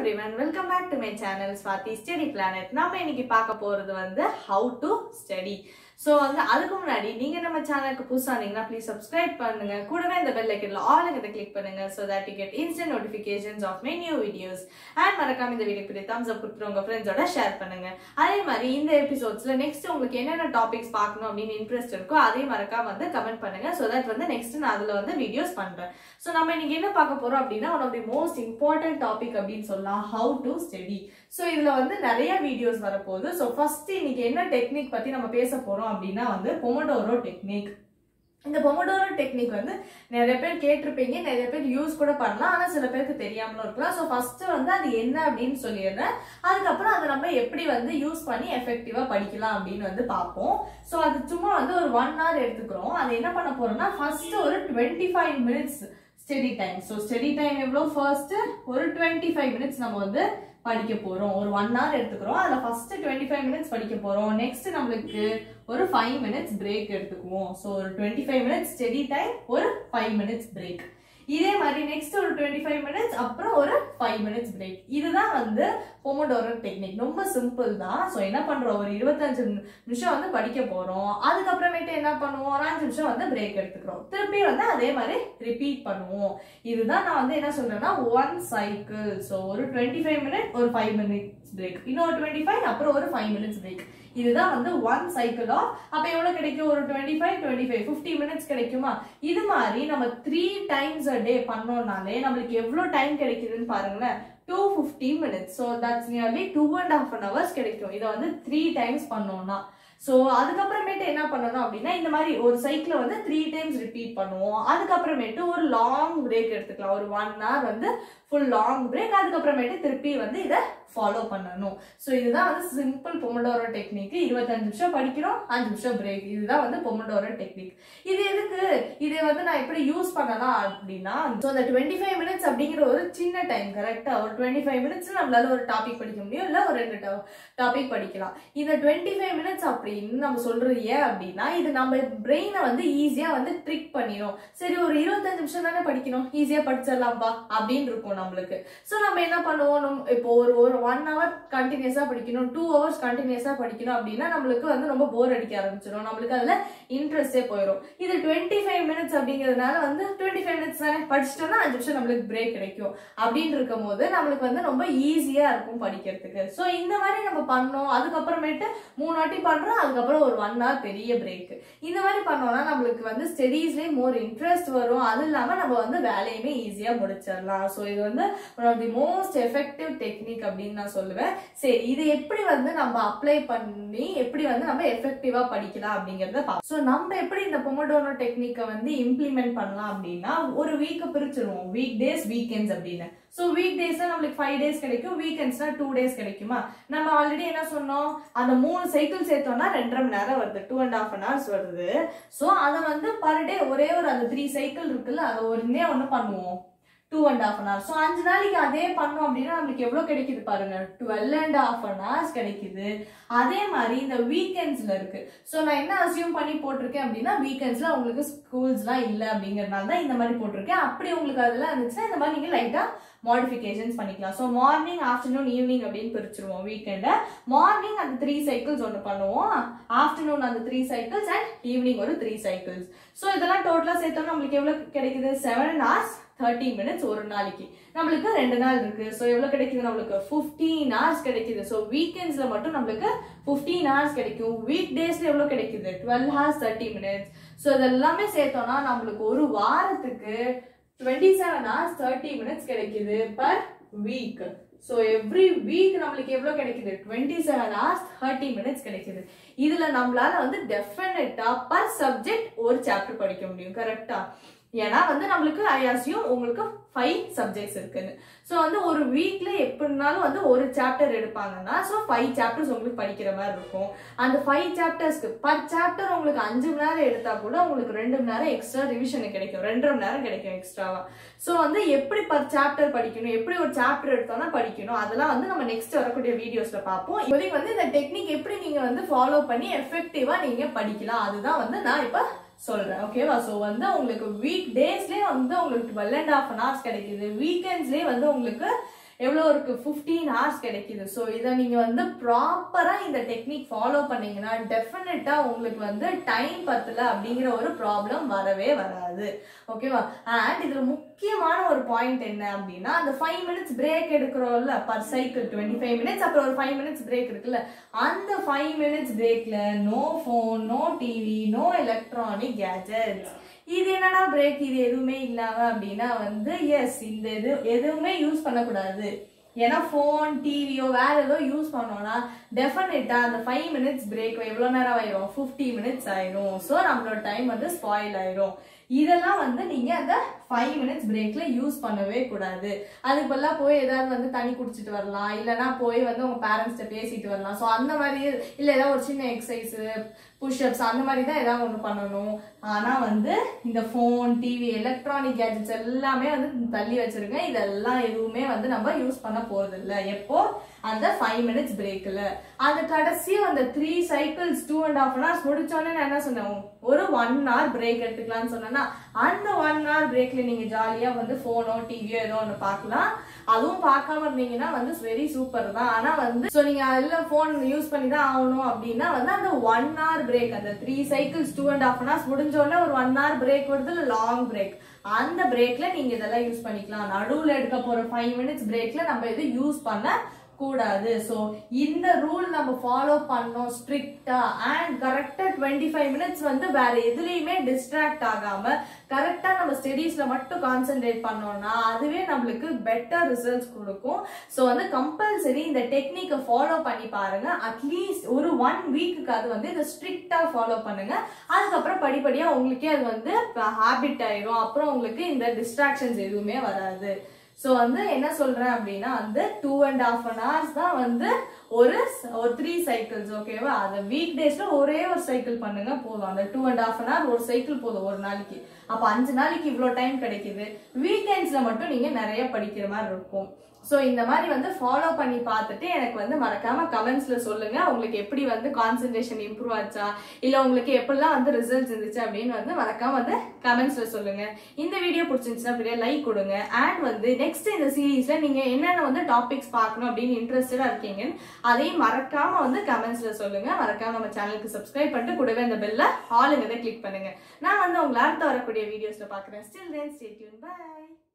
everyone welcome back to my channel Swathi study planet நாம இன்னைக்கு பார்க்க போறது வந்து ஹவு டு ஸ்டடி ஸோ வந்து அதுக்கு முன்னாடி நீங்க நம்ம சேனலுக்கு புதுசா இருந்தீங்கன்னா ப்ளீஸ் சப்ஸ்கிரைப் பண்ணுங்க கூடவே இந்த பெல் ஐக்கன்ல ஆல் இதை கிளிக் பண்ணுங்க so that you get instant notifications of my new videos and மறக்காம இந்த வீடியோ பெரிய தம்ஸ் அப் கொடுத்துட்டு உங்க ஃப்ரெண்ட்ஸோட ஷேர் பண்ணுங்க அதே மாதிரி இந்த எபிசோட்ஸ்ல நெக்ஸ்ட் உங்களுக்கு என்னென்ன டாபிக்ஸ் பார்க்கணும் அப்படின்னு இன்ட்ரெஸ்ட் இருக்கோ அதையும் மறக்காம வந்து கமெண்ட் பண்ணுங்க ஸோ தட் வந்து நெக்ஸ்ட் நான் அதுல வந்து வீடியோஸ் பண்றேன் ஸோ நம்ம இன்னைக்கு என்ன பார்க்க போறோம் அப்படின்னா one of the most important topic அப்படின்னு சொல்லலாம் ஹவு டு ஸ்டடி ஸோ இதுல வந்து நிறைய வீடியோஸ் வரப்போகுது ஸோ ஃபர்ஸ்ட் இன்னைக்கு என்ன டெக்னிக் பத்தி நம்ம பேச போறோம் அப்படின்னா வந்து பொமடோரோ டெக்னிக் இந்த பொமடோரோ டெக்னிக் வந்து நிறைய பேர் கேட்டிருப்பீங்க நிறைய பேர் யூஸ் கூட பண்ணலாம் ஆனா சில பேருக்கு தெரியாமலும் இருக்கலாம் ஸோ ஃபர்ஸ்ட் வந்து அது என்ன அப்படின்னு சொல்லிடுறேன் அதுக்கப்புறம் அதை நம்ம எப்படி வந்து யூஸ் பண்ணி எஃபெக்டிவா படிக்கலாம் அப்படின்னு வந்து பார்ப்போம் ஸோ அது சும்மா வந்து ஒரு ஒன் ஹவர் எடுத்துக்கிறோம் அது என்ன பண்ண போறோம்னா ஃபர்ஸ்ட் ஒரு twenty five minutes study time so study time எவ்வளோ ஃபர்ஸ்ட் ஒரு டுவெண்ட்டி ஃபைவ் மினிட்ஸ் நம்ம வந்து படிக்க போறோம் ஒரு ஒன் ஹவர் எடுத்துக்கிறோம் அதுல ஃபர்ஸ்ட் டுவெண்ட்டி ஃபைவ் மினிட்ஸ் படிக்க போறோம் நெக்ஸ்ட் நம்மளுக்கு ஒரு ஃபைவ் மினிட்ஸ் பிரேக் எடுத்துக்குவோம் ஸோ ஒரு twenty five minutes study time ஒரு ஃபைவ் மினிட்ஸ் பிரேக் இதே மாதிரி நெக்ஸ்ட் ஒரு டுவெண்ட்டி ஃபைவ் மினிட்ஸ் அப்புறம் ஒரு ஃபைவ் மினிட்ஸ் பிரேக் இதுதான் வந்து பொமோடோரோ டெக்னிக் ரொம்ப சிம்பிள் தான் ஸோ என்ன பண்றோம் ஒரு இருபத்தஞ்சு நிமிஷம் வந்து படிக்க போறோம் அதுக்கப்புறமேட்டு என்ன பண்ணுவோம் ஒரு அஞ்சு நிமிஷம் வந்து பிரேக் எடுத்துக்கிறோம் திருப்பி வந்து அதே மாதிரி ரிப்பீட் பண்ணுவோம் இதுதான் நான் வந்து என்ன சொல்றேன்னா ஒன் சைக்கிள் ஸோ ஒரு டுவெண்ட்டி ஃபைவ் மினிட் ஒரு ஃபைவ் மினிட்ஸ் பிரேக் இன்னொரு டுவெண்ட்டி ஃபைவ் அப்புறம் ஒரு ஃபைவ் மினிட்ஸ் பிரேக் இதுதான் வந்து ஒன் சைக்கிள் ஆஃப் அப்ப எவ்வளவு கிடைக்கும் ஒரு twenty five twenty five fifty minutes கிடைக்குமா இது மாதிரி நம்ம த்ரீ டைம்ஸ் அ டே பண்ணோம்னாலே நம்மளுக்கு எவ்வளவு டைம் கிடைக்குதுன்னு பாருங்களேன் two fifty minutes so that's nearly two and half an hours கிடைக்கும் இதை வந்து த்ரீ டைம்ஸ் பண்ணோம்னா ஸோ அதுக்கப்புறமேட்டு என்ன பண்ணணும் அப்படின்னா இந்த மாதிரி ஒரு சைக்கிளை வந்து த்ரீ டைம்ஸ் ரிப்பீட் பண்ணுவோம் அதுக்கப்புறமேட்டு ஒரு லாங் பிரேக் எடுத்துக்கலாம் ஒரு ஒன் ஹவர் வந்து ஃபுல் லாங் பிரேக் அதுக்கப்புறமேட்டு திருப்பி வந்து இதை ஃபாலோ பண்ணணும் ஸோ இதுதான் வந்து சிம்பிள் பொமடோரோ டெக்னிக் இருபத்தஞ்சு நிமிஷம் படிக்கிறோம் அஞ்சு நிமிஷம் பிரேக் இதுதான் வந்து பொமடோரோ டெக்னிக் இது எதுக்கு இதை வந்து நான் எப்படி யூஸ் பண்ணலாம் அப்படின்னா ஸோ அந்த டுவெண்ட்டி ஃபைவ் மினிட்ஸ் அப்படிங்கிற ஒரு சின்ன டைம் கரெக்டா ஒரு டுவெண்ட்டி ஃபைவ் மினிட்ஸ் நம்மளால ஒரு டாபிக் படிக்க முடியும் இல்லை ஒரு ரெண்டு டாபிக் படிக்கலாம் இந்த டுவெண்ட்டி ஃபைவ் மினிட்ஸ் அப்படின்னு நம்ம சொல்றது ஏன் அப்படின்னா இது நம்ம பிரெயினை வந்து ஈஸியா வந்து ட்ரிக் பண்ணிடும் சரி ஒரு இருபத்தஞ்சு நிமிஷம் தானே படிக்கணும் ஈஸியா படிச்சிடலாம்ப்பா அப்படின்னு இருக்கும் நம்மளுக்கு ஸோ நம்ம என்ன பண்ணுவோம் நம்ம இப்போ ஒரு ஒரு ஒன் ஹவர் கண்டினியூஸா படிக்கணும் டூ ஹவர்ஸ் கண்டினியூஸா படிக்கணும் அப்படின்னா நம்மளுக்கு வந்து ரொம்ப போர் அடிக்க ஆரம்பிச்சிடும் நம்மளுக்கு அதுல இன்ட்ரெஸ்டே போயிடும் இது டுவெண்ட்டி ஃபைவ் மினிட்ஸ் அப்படிங்கிறதுனால வந்து டுவெண்ட்டி ஃபைவ் மினிட்ஸ் தானே படிச்சிட்டோம்னா அஞ்சு நிமிஷம் நம்மளுக்கு பிரேக் கிடைக்கும் அப்படின்னு இருக்கும் போது நம்மளுக்கு வந்து ரொம்ப ஈஸியா இருக்கும் படிக்கிறதுக்கு ஸோ இந்த மாதிரி நம்ம பண்ணோம் அதுக்கப்புறமேட்டு மூணு வாட்டி பண்றோம் அதுக்கப்புறம் ஒரு ஒன் ஹவர் பெரிய பிரேக் இந்த மாதிரி பண்ணோம்னா நம்மளுக்கு வந்து ஸ்டடீஸ்லேயே மோர் இன்ட்ரெஸ்ட் வரும் அது இல்லாம நம்ம வந்து வேலையுமே ஈஸியா முடிச்சிடலாம் ஸோ இது வந்து one of the most effective technique அப்படின்னு நான் சொல்லுவேன் சரி இது எப்படி வந்து நம்ம அப்ளை பண்ணி எப்படி வந்து நம்ம எஃபெக்டிவா படிக்கலாம் அப்படிங்கறத பார்ப்போம் ஸோ நம்ம எப்படி இந்த பொமடோனோ டெக்னிக்கை வந்து இம்ப்ளிமெண்ட் பண்ணலாம் அப்படின்னா ஒரு வீக்கை பிரிச்சிருவோம் வீக் டேஸ் வீக்கெண்ட்ஸ் அப்படின்னு ஸோ வீக் டேஸ்ல நம்மளுக்கு ஃபைவ் டேஸ் கிடைக்கும் வீக்கெண்ட்ஸ்னா டூ டேஸ் கிடைக்குமா நம்ம ஆல்ரெடி என்ன சொன்னோம் அந்த மூணு சைக்கிள் சேர்த்தோம்னா ரெண்டரை மணி நேரம் வருது two and half an hours வருது ஸோ அதை வந்து பர் டே ஒரே ஒரு அந்த த்ரீ சைக்கிள் இருக்குல்ல அதை ஒன்னே ஒன்று பண்ணுவோம் two and half an hour so அஞ்சு நாளைக்கு அதே பண்ணோம் அப்படின்னா நம்மளுக்கு எவ்வளோ கிடைக்குது பாருங்க twelve and half an hours கிடைக்குது அதே மாதிரி இந்த வீக்கெண்ட்ஸ்ல இருக்கு ஸோ நான் என்ன அசியூம் பண்ணி போட்டிருக்கேன் அப்படின்னா வீக்கெண்ட்ஸ்ல உங்களுக்கு ஸ்கூல்ஸ்லாம் இல்லை அப்படிங்கறதுனால தான் இந்த மாதிரி போட்டிருக்கேன் அப்படி உங்களுக்கு அதெல்லாம் இருந்துச்சுன்னா இந்த மாதிரி நீங்க லைட்டா மாடிஃபிகேஷன்ஸ் பண்ணிக்கலாம் ஸோ மார்னிங் ஆஃப்டர்நூன் ஈவினிங் அப்படின்னு பிரிச்சிருவோம் வீக்கெண்டை மார்னிங் அந்த த்ரீ சைக்கிள்ஸ் ஒன்று பண்ணுவோம் ஆஃப்டர்நூன் அந்த த்ரீ சைக்கிள்ஸ் அண்ட் ஈவினிங் ஒரு த்ரீ சைக்கிள்ஸ் ஸோ இதெல்லாம் டோட்டலாக சேர்த்தோம்னா நம்மளுக்கு எவ்வளோ கிடைக்குது செவன் ஹவர்ஸ் தேர்ட்டி மினிட்ஸ் ஒரு நாளைக்கு நம்மளுக்கு ரெண்டு நாள் இருக்கு ஸோ எவ்வளோ கிடைக்குது நம்மளுக்கு ஃபிஃப்டீன் ஹவர்ஸ் கிடைக்குது ஸோ வீக்கெண்ட்ஸ்ல மட்டும் நம்மளுக்கு ஃபிஃப்டீன் ஹவர்ஸ் கிடைக்கும் வீக் டேஸ்ல எவ்வளோ கிடைக்குது twelve hours thirty minutes so இதெல்லாமே சேர்த்தோம்னா நம்மளுக்கு ஒரு வாரத்துக்கு twenty seven hours thirty minutes கிடைக்குது per week so every week நம்மளுக்கு எவ்வளோ கிடைக்குது twenty seven hours thirty minutes கிடைக்குது இதுல நம்மளால வந்து டெஃபினட்டா பர் சப்ஜெக்ட் ஒரு சாப்டர் படிக்க முடியும் கரெக்டா ஏன்னா வந்து நம்மளுக்கு ஐஆசியும் உங்களுக்கு ஃபைவ் சப்ஜெக்ட்ஸ் இருக்குன்னு ஸோ வந்து ஒரு வீக்ல எப்படினாலும் வந்து ஒரு சாப்டர் எடுப்பாங்கன்னா ஸோ ஃபைவ் சாப்டர்ஸ் உங்களுக்கு படிக்கிற மாதிரி இருக்கும் அந்த ஃபைவ் சாப்டர்ஸ்க்கு பர் சாப்டர் உங்களுக்கு அஞ்சு மணி நேரம் எடுத்தா கூட உங்களுக்கு ரெண்டு மணி நேரம் எக்ஸ்ட்ரா ரிவிஷனுக்கு கிடைக்கும் ரெண்டரை மணி நேரம் கிடைக்கும் எக்ஸ்ட்ராவா ஸோ வந்து எப்படி பர் சாப்டர் படிக்கணும் எப்படி ஒரு சாப்டர் எடுத்தோம்னா படிக்கணும் அதெல்லாம் வந்து நம்ம நெக்ஸ்ட் வரக்கூடிய வீடியோஸ்ல பார்ப்போம் இப்போதைக்கு வந்து இந்த டெக்னிக் எப்படி நீங்க வந்து ஃபாலோ பண்ணி எஃபெக்டிவா நீங்க படிக்கலாம் அதுதான் வந்து நான் இப்போ சொல்றேன் ஓகேவா ஸோ வந்து உங்களுக்கு வீக் டேஸ்லேயே வந்து உங்களுக்கு twelve and half an hours கிடைக்குது வீக்கெண்ட்ஸ்லேயே வந்து உங்களுக்கு எவ்வளோ இருக்கு ஃபிஃப்டீன் ஹவர்ஸ் கிடைக்குது ஸோ இதை நீங்க வந்து ப்ராப்பரா இந்த டெக்னிக் ஃபாலோ பண்ணீங்கன்னா டெஃபினட்டா உங்களுக்கு வந்து டைம் பத்தல அப்படிங்கிற ஒரு ப்ராப்ளம் வரவே வராது ஓகேவா அண்ட் இதுல முக்கியமான ஒரு பாயிண்ட் என்ன அப்படின்னா அந்த ஃபைவ் மினிட்ஸ் பிரேக் எடுக்கிறோம்ல per cycle twenty five minutes அப்புறம் ஒரு ஃபைவ் மினிட்ஸ் பிரேக் இருக்குல்ல அந்த ஃபைவ் மினிட்ஸ் பிரேக்ல no phone no TV no electronic gadgets இது என்னடா பிரேக் இது எதுவுமே இல்லாம அப்படின்னா வந்து எஸ் இந்த இது எதுவுமே யூஸ் பண்ணக்கூடாது ஏன்னா ஃபோன் டிவியோ வேற ஏதோ யூஸ் பண்ணோம்னா டெஃபினட்டா அந்த ஃபைவ் மினிட்ஸ் பிரேக் எவ்வளோ நேரம் ஆயிரும் ஃபிஃப்டி மினிட்ஸ் ஆயிரும் ஸோ நம்மளோட டைம் வந்து ஸ்பாயில் ஆயிரும் இதெல்லாம் வந்து நீங்க அந்த ஃபைவ் மினிட்ஸ் பிரேக்ல யூஸ் பண்ணவே கூடாது அதுக்கு பதிலாக போய் ஏதாவது வந்து தண்ணி குடிச்சிட்டு வரலாம் இல்லைன்னா போய் வந்து உங்க பேரண்ட்ஸ்கிட்ட பேசிட்டு வரலாம் ஸோ அந்த மாதிரி இல்லை ஏதாவது ஒரு சின்ன எக்ஸசைஸ் புஷ்அப்ஸ் அந்த மாதிரி தான் ஏதாவது ஒன்று பண்ணணும் ஆனால் வந்து இந்த ஃபோன் டிவி எலக்ட்ரானிக் கேஜெட்ஸ் எல்லாமே வந்து தள்ளி வச்சிருங்க இதெல்லாம் எதுவுமே வந்து நம்ம யூஸ் பண்ண போறது இல்லை எப்போ அந்த ஃபைவ் மினிட்ஸ் பிரேக்கில் அந்த கடைசியும் அந்த three cycles two and half hours முடிச்சோன்னே நான் என்ன சொன்னேன் ஒரு ஒன் ஹவர் பிரேக் எடுத்துக்கலாம்னு சொன்னேன்னா அந்த ஒன் ஹவர் பிரேக்ல நீங்க ஜாலியா வந்து போனோ டிவியோ ஏதோ ஒன்று பார்க்கலாம் அதுவும் பார்க்காம இருந்தீங்கன்னா வந்து வெரி சூப்பர் தான் ஆனா வந்து ஸோ நீங்க அதில் ஃபோன் யூஸ் பண்ணி தான் ஆகணும் அப்படின்னா வந்து அந்த ஒன் ஹவர் பிரேக் அந்த three cycles two and half hours முடிஞ்சோடனே ஒரு ஒன் ஹவர் பிரேக் வருது இல்லை லாங் பிரேக் அந்த பிரேக்ல நீங்க இதெல்லாம் யூஸ் பண்ணிக்கலாம் நடுவுல எடுக்க போற ஃபைவ் மினிட்ஸ் பிரேக்ல நம்ம இது யூஸ் பண்ண கூடாது ஸோ இந்த ரூல் நம்ம ஃபாலோ பண்ணோம் ஸ்ட்ரிக்டா அண்ட் கரெக்டா டுவெண்ட்டி ஃபைவ் மினிட்ஸ் வந்து வேற எதுலையுமே டிஸ்ட்ராக்ட் ஆகாம கரெக்டா நம்ம ஸ்டடீஸ்ல மட்டும் கான்சென்ட்ரேட் பண்ணோம்னா அதுவே நம்மளுக்கு பெட்டர் ரிசல்ட்ஸ் கொடுக்கும் ஸோ வந்து கம்பல்சரி இந்த டெக்னிக்கை ஃபாலோ பண்ணி பாருங்க அட்லீஸ்ட் ஒரு ஒன் வீக்குக்கு அது வந்து இதை ஸ்ட்ரிக்டா ஃபாலோ பண்ணுங்க அதுக்கப்புறம் படிப்படியா உங்களுக்கே அது வந்து ஹேபிட் ஆயிரும் அப்புறம் உங்களுக்கு இந்த டிஸ்ட்ராக்ஷன்ஸ் எதுவுமே வராது ஸோ வந்து என்ன சொல்றேன் அப்படின்னா வந்து two and half an hours தான் வந்து ஒரு ஒரு த்ரீ சைக்கிள்ஸ் ஓகேவா அது வீக் டேஸ்ல ஒரே ஒரு சைக்கிள் பண்ணுங்க போதும் அந்த two and half an hour ஒரு சைக்கிள் போதும் ஒரு நாளைக்கு அப்போ அஞ்சு நாளைக்கு இவ்வளோ டைம் கிடைக்குது வீக்கெண்ட்ஸ்ல மட்டும் நீங்க நிறைய படிக்கிற மாதிரி இருக்கும் ஸோ இந்த மாதிரி வந்து ஃபாலோ பண்ணி பார்த்துட்டு எனக்கு வந்து மறக்காம கமெண்ட்ஸ்ல சொல்லுங்க உங்களுக்கு எப்படி வந்து கான்சென்ட்ரேஷன் இம்ப்ரூவ் ஆச்சா இல்ல உங்களுக்கு எப்படிலாம் வந்து ரிசல்ட்ஸ் இருந்துச்சு அப்படின்னு வந்து மறக்காம வந்து கமெண்ட்ஸ்ல சொல்லுங்க இந்த வீடியோ பிடிச்சிருந்துச்சுன்னா அப்படியே லைக் கொடுங்க அண்ட் வந்து நெக்ஸ்ட் இந்த சீரீஸ்ல நீங்க என்னென்ன வந்து டாபிக்ஸ் பார்க்கணும் அப்படின்னு இன்ட்ரெஸ்டடா இருக்கீங்க அதையும் மறக்காம வந்து கமெண்ட்ஸ்ல சொல்லுங்க மறக்காம நம்ம சேனலுக்கு சப்ஸ்கிரைப் பண்ணிட்டு கூடவே அந்த பெல்ல ஆளுங்கிறத கிளிக் பண்ணுங்க நான் வந்து உங்களை அடுத்த வரக்கூடிய வீடியோஸ்ல பாக்குறேன் still then stay tuned by